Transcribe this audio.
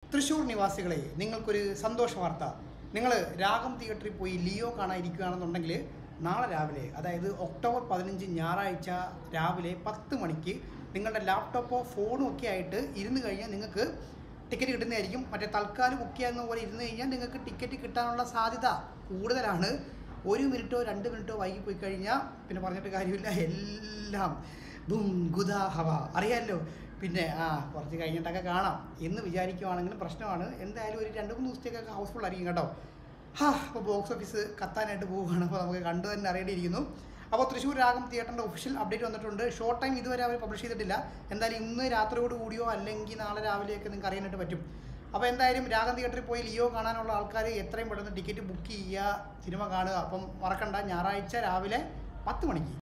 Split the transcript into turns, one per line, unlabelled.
തൃശ്ശൂർ നിവാസികളെ നിങ്ങൾക്കൊരു സന്തോഷ വാർത്ത നിങ്ങൾ രാഗം തിയേറ്ററിൽ പോയി ലിയോ കാണാനിരിക്കുകയാണെന്നുണ്ടെങ്കിൽ നാളെ രാവിലെ അതായത് ഒക്ടോബർ പതിനഞ്ച് ഞായറാഴ്ച രാവിലെ പത്ത് മണിക്ക് നിങ്ങളുടെ ലാപ്ടോപ്പോ ഫോണോ ഒക്കെ ആയിട്ട് ഇരുന്ന് കഴിഞ്ഞാൽ നിങ്ങൾക്ക് ടിക്കറ്റ് കിട്ടുന്നതായിരിക്കും മറ്റേ തൽക്കാലം ബുക്ക് ചെയ്യാവുന്ന പോലെ ഇരുന്ന് കഴിഞ്ഞാൽ നിങ്ങൾക്ക് ടിക്കറ്റ് കിട്ടാനുള്ള സാധ്യത കൂടുതലാണ് ഒരു മിനിറ്റോ രണ്ട് മിനിറ്റോ വൈകി പോയി കഴിഞ്ഞാൽ പിന്നെ പറഞ്ഞിട്ട് കാര്യമില്ല എല്ലാം ബും ഗുദാ ഹവ അറിയാമല്ലോ പിന്നെ ആ കുറച്ച് കഴിഞ്ഞിട്ടൊക്കെ കാണാം എന്ന് വിചാരിക്കുവാണെങ്കിലും പ്രശ്നമാണ് എന്തായാലും ഒരു രണ്ട് മൂന്ന് ദിവസത്തേക്കൊക്കെ ഹൗസ്ഫുൾ ആയിരിക്കും കേട്ടോ ഹാ അപ്പോൾ ബോക്സ് ഓഫീസ് കത്താനായിട്ട് പോവുകയാണ് അപ്പോൾ നമുക്ക് കണ്ടു തന്നെ അറിയേണ്ടിയിരിക്കുന്നു അപ്പോൾ തൃശ്ശൂർ രാഗം തിയേറ്ററിൻ്റെ ഒഫീഷ്യൽ അപ്ഡേറ്റ് വന്നിട്ടുണ്ട് ഷോർട്ട് ടൈം ഇതുവരെ അവർ പബ്ലിഷ് ചെയ്തിട്ടില്ല എന്തായാലും ഇന്ന് രാത്രിയോട് കൂടിയോ അല്ലെങ്കിൽ നാളെ രാവിലെയൊക്കെ നിങ്ങൾക്ക് അറിയാനായിട്ട് പറ്റും അപ്പോൾ എന്തായാലും രാഗം തിയേറ്ററിൽ പോയി ലിയോ കാണാനുള്ള ആൾക്കാർ എത്രയും പെട്ടെന്ന് ടിക്കറ്റ് ബുക്ക് ചെയ്യുക സിനിമ കാണുക അപ്പം മറക്കണ്ട ഞായറാഴ്ച രാവിലെ പത്ത് മണിക്ക്